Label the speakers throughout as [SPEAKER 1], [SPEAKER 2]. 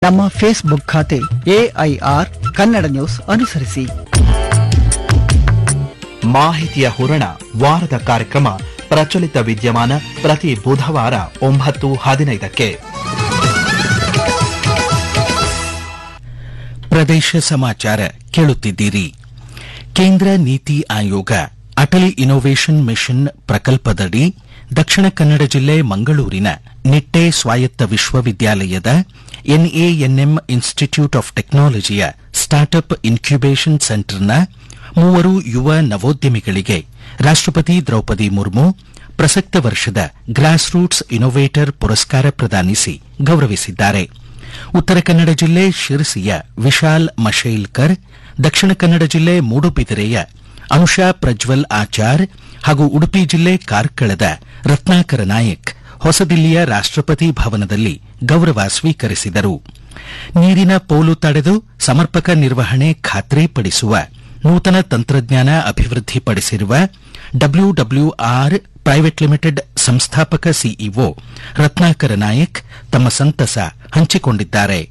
[SPEAKER 1] ನಮ್ಮ ಫೇಸ್ಬುಕ್ ಖಾತೆ AIR Kannada news ಅನುಸರಿಸಿ
[SPEAKER 2] ಮಾಹಿತಿಯ ಹೂರಣ ವಾರದ ಕಾರ್ಯಕ್ರಮ ಪ್ರಚಲಿತ ವಿದ್ಯಮಾನ ಪ್ರತಿ ಬುಧವಾರ ಒಂಬತ್ತು ಹದಿನೈದಕ್ಕೆ
[SPEAKER 3] ಪ್ರದೇಶ ಸಮಾಚಾರ ಕೇಳುತ್ತಿದ್ದೀರಿ ಕೇಂದ್ರ ನೀತಿ ಆಯೋಗ ಅಟಲ್ ಇನ್ನೋವೇಷನ್ ಮಿಷನ್ ಪ್ರಕಲ್ಪದಡಿ ದಕ್ಷಿಣ ಕನ್ನಡ ಜಿಲ್ಲೆ ಮಂಗಳೂರಿನ ನಿಟ್ಟೆ ಸ್ವಾಯತ್ತ ವಿಶ್ವವಿದ್ಯಾಲಯದ ಎನ್ಎಎನ್ಎಂ ಇನ್ಸ್ಟಿಟ್ಯೂಟ್ ಆಫ್ ಟೆಕ್ನಾಲಜಿಯ ಸ್ಟಾರ್ಟ್ಅಪ್ ಇನ್ಕ್ಯುಬೇಷನ್ ಸೆಂಟರ್ನ ಮೂವರು ಯುವ ನವೋದ್ಯಮಿಗಳಿಗೆ ರಾಷ್ಟ್ರಪತಿ ದ್ರೌಪದಿ ಮುರ್ಮು ಪ್ರಸಕ್ತ ವರ್ಷದ ಗ್ರಾಸ್ ರೂಟ್ಸ್ ಇನ್ನೋವೇಟರ್ ಪುರಸ್ಕಾರ ಪ್ರದಾನಿಸಿ ಗೌರವಿಸಿದ್ದಾರೆ ಉತ್ತರ ಕನ್ನಡ ಜಿಲ್ಲೆ ಶಿರಸಿಯ ವಿಶಾಲ್ ಮಶೇಲ್ಕರ್ ದಕ್ಷಿಣ ಕನ್ನಡ ಜಿಲ್ಲೆ ಮೂಡುಬಿದಿರೆಯ ಅನುಷಾ ಪ್ರಜ್ವಲ್ ಆಚಾರ್ ಹಾಗೂ ಉಡುಪಿ ಜಿಲ್ಲೆ ಕಾರ್ಕಳದ ರತ್ನಾಕರ ನಾಯಕ್ ಹೊಸದಿಲ್ಲಿಯ ರಾಷ್ಟ್ರಪತಿ ಭವನದಲ್ಲಿ ಗೌರವ ಸ್ವೀಕರಿಸಿದರು ನೀರಿನ ಪೋಲು ತಡೆದು ಸಮರ್ಪಕ ನಿರ್ವಹಣೆ ಖಾತ್ರಿಪಡಿಸುವ ನೂತನ ತಂತ್ರಜ್ಞಾನ ಅಭಿವೃದ್ಧಿಪಡಿಸಿರುವ ಡಬ್ಲ್ಯೂಡಬ್ಲ್ಯೂಆರ್ ಪ್ರೈವೇಟ್ ಲಿಮಿಟೆಡ್ ಸಂಸ್ಥಾಪಕ ಸಿಇಒ ರತ್ನಾಕರ ನಾಯಕ್ ತಮ್ಮ ಸಂತಸ ಹಂಚಿಕೊಂಡಿದ್ದಾರೆ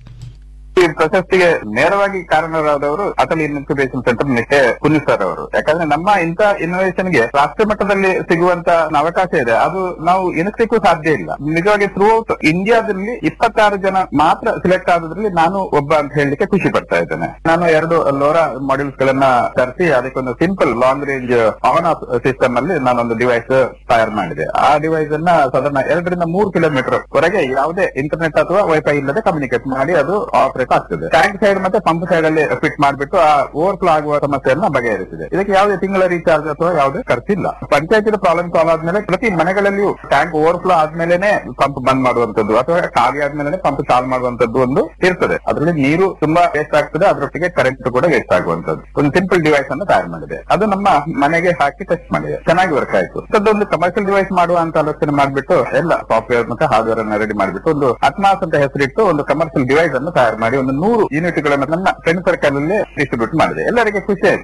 [SPEAKER 4] ಈ ಪ್ರಶಸ್ತಿಗೆ ನೇರವಾಗಿ ಕಾರಣರಾದವರು Atal incubation centre Nitte Puni sir ಅವರು ಯಾಕಂದ್ರೆ ನಮ್ಮ ಇಂಥ ಇನ್ನೋವೇಷನ್ ಗೆ ರಾಷ್ಟ್ರ ಮಟ್ಟದಲ್ಲಿ ಸಿಗುವಂತ ಅವಕಾಶ ಇದೆ ಅದು ನಾವು ಎನಿಸ್ಲಿಕ್ಕೂ ಸಾಧ್ಯ ಇಲ್ಲ ನಿಜವಾಗಿ ಥ್ರೂ ಔಟ್ ಇಂಡಿಯಾದಲ್ಲಿ ಇಪ್ಪತ್ತಾರು ಜನ ಮಾತ್ರ ಸಿಲೆಕ್ಟ್ ಆದ್ರಲ್ಲಿ ನಾನು ಒಬ್ಬ ಅಂತ ಹೇಳಲಿಕ್ಕೆ ಖುಷಿ ಪಡ್ತಾ ಇದ್ದೇನೆ ನಾನು ಎರಡು ಲೋರಾ ಮಾಡ್ಯೂಲ್ಸ್ ಗಳನ್ನ ತರಿಸಿ ಅದಕ್ಕೊಂದು simple long range on off system ಅಲ್ಲಿ ನಾನೊಂದು ಡಿವೈಸ್ ತಯಾರು ಮಾಡಿದೆ ಆ ಡಿವೈಸ್ ಅನ್ನ ಸಾಧಾರಣ ಎರಡರಿಂದ ಮೂರು ಕಿಲೋಮೀಟರ್ ವರೆಗೆ ಯಾವುದೇ ಇಂಟರ್ನೆಟ್ ಅಥವಾ ವೈಫೈ ಇಲ್ಲದೆ ಕಮ್ಯುನಿಕೇಟ್ ಮಾಡಿ ಅದು ಆಪರೇಟ್ ಆಗ್ತದೆ ಟ್ಯಾಂಕ್ ಸೈಡ್ ಮತ್ತೆ ಪಂಪ್ ಸೈಡ್ ಅಲ್ಲಿ ಫಿಟ್ ಮಾಡಿಬಿಟ್ಟು ಆ ಓವರ್ಫ್ಲೋ ಆಗುವ ಸಮಸ್ಯೆಯನ್ನ ಬಗೆಹರಿಸಿದೆ ಇದಕ್ಕೆ ಯಾವುದೇ ತಿಂಗಳ ರೀಚಾರ್ಜ್ ಅಥವಾ ಯಾವುದೇ ಖರ್ಚಿಲ್ಲ ಪಂಚಾಯತಿನ ಪ್ರಾಬ್ಲಮ್ ಸಾಲ್ವ್ ಆದ್ಮೇಲೆ ಪ್ರತಿ ಮನೆಗಳಲ್ಲಿಯೂ ಟ್ಯಾಂಕ್ ಓವರ್ಫ್ಲೋ ಆದ್ಮೇಲೆನೆ ಪಂಪ್ ಬಂದ್ ಮಾಡುವಂತದ್ದು ಅಥವಾ ಖಾಲಿ ಆದ್ಮೇಲೆ ಪಂಪ್ ಚಾಲು ಮಾಡುವಂತದ್ದು ಒಂದು ಇರ್ತದೆ ಅದರಲ್ಲಿ ನೀರು ತುಂಬಾ ವೇಸ್ಟ್ ಆಗ್ತದೆ ಅದರೊಟ್ಟಿಗೆ ಕರೆಂಟ್ ಕೂಡ ವೇಸ್ಟ್ ಆಗುವಂತದ್ದು ಒಂದು ಸಿಂಪಲ್ ಡಿವೈಸ್ ಅನ್ನು ತಯಾರು ಮಾಡಿದೆ ಅದು ನಮ್ಮ ಮನೆಗೆ ಹಾಕಿ ಟೆಸ್ಟ್ ಮಾಡಿದೆ ಚೆನ್ನಾಗಿ ವರ್ಕ್ ಆಯ್ತು ಒಂದು ಕಮರ್ಷಿಯಲ್ ಡಿವೈಸ್ ಮಾಡುವ ಅಂತ ಆಲೋಚನೆ ಮಾಡಿಬಿಟ್ಟು ಎಲ್ಲ ಸಾಫ್ಟ್ವೇರ್ ಮತ್ತೆ ಹಾರ್ಡ್ವೇರ್ ಅನ್ನ ರೆಡಿ ಮಾಡಿಬಿಟ್ಟು ಒಂದು ಅಟ್ಮಾಸ್ ಅಂತ ಹೆಸರಿಟ್ಟು ಒಂದು ಕಮರ್ಷಿಯಲ್ ಡಿವೈಸ್ ಅನ್ನು ತಯಾರು ಮಾಡಿ ಒಂದು ನೂರು ಯೂನಿಟ್ಗಳನ್ನು ನನ್ನ ಫ್ರೆಂಡ್ ಸರ್ಕಲ್ ಅಲ್ಲಿ ಡಿಸ್ಟ್ರಿಬ್ಯೂಟ್ ಮಾಡಿದೆ ಎಲ್ಲರಿಗೆ ಖುಷಿ ಆಯ್ತು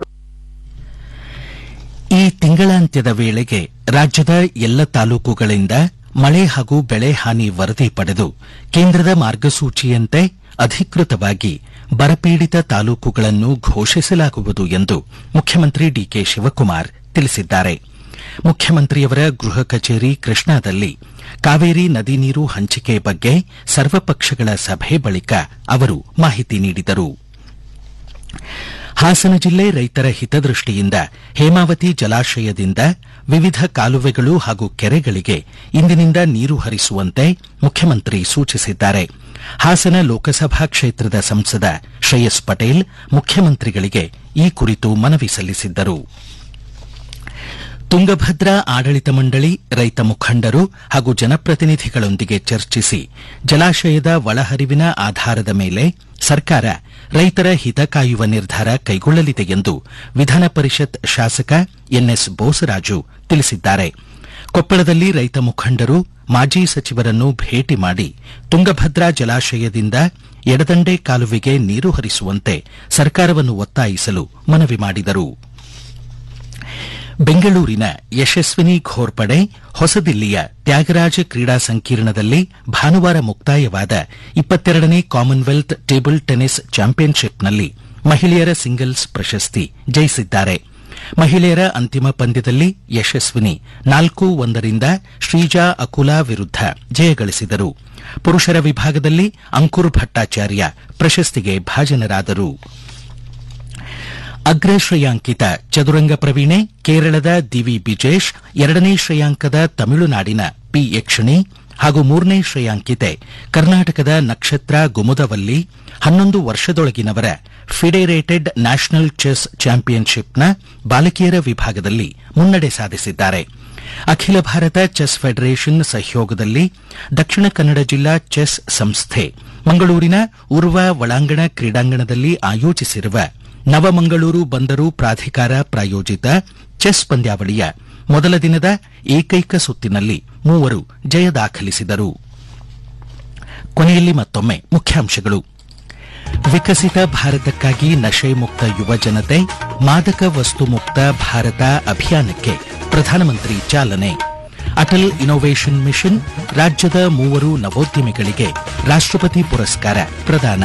[SPEAKER 3] ಈ ತಿಂಗಳಾಂತ್ಯದ ವೇಳೆಗೆ ರಾಜ್ಯದ ಎಲ್ಲ ತಾಲೂಕುಗಳಿಂದ ಮಳೆ ಹಾಗೂ ಬೆಳೆ ಹಾನಿ ವರದಿ ಪಡೆದು ಕೇಂದ್ರದ ಮಾರ್ಗಸೂಚಿಯಂತೆ ಅಧಿಕೃತವಾಗಿ ಬರಪೀಡಿತ ತಾಲೂಕುಗಳನ್ನು ಘೋಷಿಸಲಾಗುವುದು ಎಂದು ಮುಖ್ಯಮಂತ್ರಿ ಡಿಕೆ ಶಿವಕುಮಾರ್ ತಿಳಿಸಿದ್ದಾರೆ ಮುಖ್ಯಮಂತ್ರಿಯವರ ಗೃಹ ಕಚೇರಿ ಕೃಷ್ಣಾದಲ್ಲಿ ಕಾವೇರಿ ನದಿ ನೀರು ಹಂಚಿಕೆ ಬಗ್ಗೆ ಸರ್ವಪಕ್ಷಗಳ ಸಭೆ ಬಳಿಕ ಅವರು ಮಾಹಿತಿ ನೀಡಿದರು ಹಾಸನ ಜಿಲ್ಲೆ ರೈತರ ಹಿತದೃಷ್ಟಿಯಿಂದ ಹೇಮಾವತಿ ಜಲಾಶಯದಿಂದ ವಿವಿಧ ಕಾಲುವೆಗಳು ಹಾಗೂ ಕೆರೆಗಳಿಗೆ ಇಂದಿನಿಂದ ನೀರು ಹರಿಸುವಂತೆ ಮುಖ್ಯಮಂತ್ರಿ ಸೂಚಿಸಿದ್ದಾರೆ ಹಾಸನ ಲೋಕಸಭಾ ಕ್ಷೇತ್ರದ ಸಂಸದ ಶ್ರೇಯಸ್ ಪಟೇಲ್ ಮುಖ್ಯಮಂತ್ರಿಗಳಿಗೆ ಈ ಕುರಿತು ಮನವಿ ಸಲ್ಲಿಸಿದ್ದರು ತುಂಗಭದ್ರಾ ಆಡಳಿತ ಮಂಡಳಿ ರೈತ ಮುಖಂಡರು ಹಾಗೂ ಜನಪ್ರತಿನಿಧಿಗಳೊಂದಿಗೆ ಚರ್ಚಿಸಿ ಜಲಾಶಯದ ಒಳಹರಿವಿನ ಆಧಾರದ ಮೇಲೆ ಸರ್ಕಾರ ರೈತರ ಹಿತ ಕಾಯುವ ನಿರ್ಧಾರ ಕೈಗೊಳ್ಳಲಿದೆ ಎಂದು ವಿಧಾನ ಪರಿಷತ್ ಶಾಸಕ ಎನ್ಎಸ್ ಬೋಸರಾಜು ತಿಳಿಸಿದ್ದಾರೆ ಕೊಪ್ಪಳದಲ್ಲಿ ರೈತ ಮುಖಂಡರು ಮಾಜಿ ಸಚಿವರನ್ನು ಭೇಟಿ ಮಾಡಿ ತುಂಗಭದ್ರಾ ಜಲಾಶಯದಿಂದ ಎಡದಂಡೆ ಕಾಲುವೆಗೆ ನೀರು ಹರಿಸುವಂತೆ ಸರ್ಕಾರವನ್ನು ಒತ್ತಾಯಿಸಲು ಮನವಿ ಮಾಡಿದರು ಬೆಂಗಳೂರಿನ ಯಶಸ್ವಿನಿ ಘೋರ್ಪಡೆ ಹೊಸದಿಲ್ಲಿಯ ತ್ಯಾಗರಾಜ ಕ್ರೀಡಾ ಸಂಕೀರ್ಣದಲ್ಲಿ ಭಾನುವಾರ ಮುಕ್ತಾಯವಾದ ಇಪ್ಪತ್ತೆರಡನೇ ಕಾಮನ್ವೆಲ್ತ್ ಟೇಬಲ್ ಟೆನಿಸ್ ಚಾಂಪಿಯನ್ಶಿಪ್ನಲ್ಲಿ ಮಹಿಳೆಯರ ಸಿಂಗಲ್ಸ್ ಪ್ರಶಸ್ತಿ ಜಯಿಸಿದ್ದಾರೆ ಮಹಿಳೆಯರ ಅಂತಿಮ ಪಂದ್ಯದಲ್ಲಿ ಯಶಸ್ವಿನಿ ನಾಲ್ಕು ಒಂದರಿಂದ ಶ್ರೀಜಾ ಅಕುಲಾ ವಿರುದ್ಧ ಜಯಗಳಿಸಿದರು ಪುರುಷರ ವಿಭಾಗದಲ್ಲಿ ಅಂಕುರ್ ಭಟ್ಟಾಚಾರ್ಯ ಪ್ರಶಸ್ತಿಗೆ ಭಾಜನರಾದರು ಅಗ್ರ ಶ್ರೇಯಾಂಕಿತ ಚದುರಂಗ ಪ್ರವೀಣೆ ಕೇರಳದ ದಿವಿ ಬಿಜೇಶ್ ಎರಡನೇ ಶ್ರೇಯಾಂಕದ ತಮಿಳುನಾಡಿನ ಪಿ ಯಕ್ಷಿಣಿ ಹಾಗೂ ಮೂರನೇ ಶ್ರೇಯಾಂಕಿತೆ ಕರ್ನಾಟಕದ ನಕ್ಷತ್ರ ಗುಮುದವಲ್ಲಿ ಹನ್ನೊಂದು ವರ್ಷದೊಳಗಿನವರ ಫಿಡೆರೇಟೆಡ್ ನ್ಯಾಷನಲ್ ಚೆಸ್ ಚಾಂಪಿಯನ್ಶಿಪ್ನ ಬಾಲಕಿಯರ ವಿಭಾಗದಲ್ಲಿ ಮುನ್ನಡೆ ಸಾಧಿಸಿದ್ದಾರೆ ಅಖಿಲ ಭಾರತ ಚೆಸ್ ಫೆಡರೇಷನ್ ಸಹಯೋಗದಲ್ಲಿ ದಕ್ಷಿಣ ಕನ್ನಡ ಜಿಲ್ಲಾ ಚೆಸ್ ಸಂಸ್ಥೆ ಮಂಗಳೂರಿನ ಉರ್ವ ಒಳಾಂಗಣ ಕ್ರೀಡಾಂಗಣದಲ್ಲಿ ಆಯೋಜಿಸಿರುವ ನವಮಂಗಳೂರು ಬಂದರು ಪ್ರಾಧಿಕಾರ ಪ್ರಾಯೋಜಿತ ಚೆಸ್ ಪಂದ್ಯಾವಳಿಯ ಮೊದಲ ದಿನದ ಏಕೈಕ ಸುತ್ತಿನಲ್ಲಿ ಮೂವರು ಜಯ ದಾಖಲಿಸಿದರು ಕೊನೆಯಲ್ಲಿ ಮತ್ತೊಮ್ಮೆ ಮುಖ್ಯಾಂಶಗಳು ವಿಕಸಿತ ಭಾರತಕ್ಕಾಗಿ ನಶೆ ಮುಕ್ತ ಯುವ ಜನತೆ ಮಾದಕ ವಸ್ತು ಮುಕ್ತ ಭಾರತ ಅಭಿಯಾನಕ್ಕೆ ಪ್ರಧಾನಮಂತ್ರಿ ಚಾಲನೆ ಅಟಲ್ ಇನ್ನೋವೇಷನ್ ಮಿಷನ್ ರಾಜ್ಯದ ಮೂವರು ನವೋದ್ಯಮಿಗಳಿಗೆ ರಾಷ್ಟ್ರಪತಿ ಪುರಸ್ಕಾರ ಪ್ರದಾನ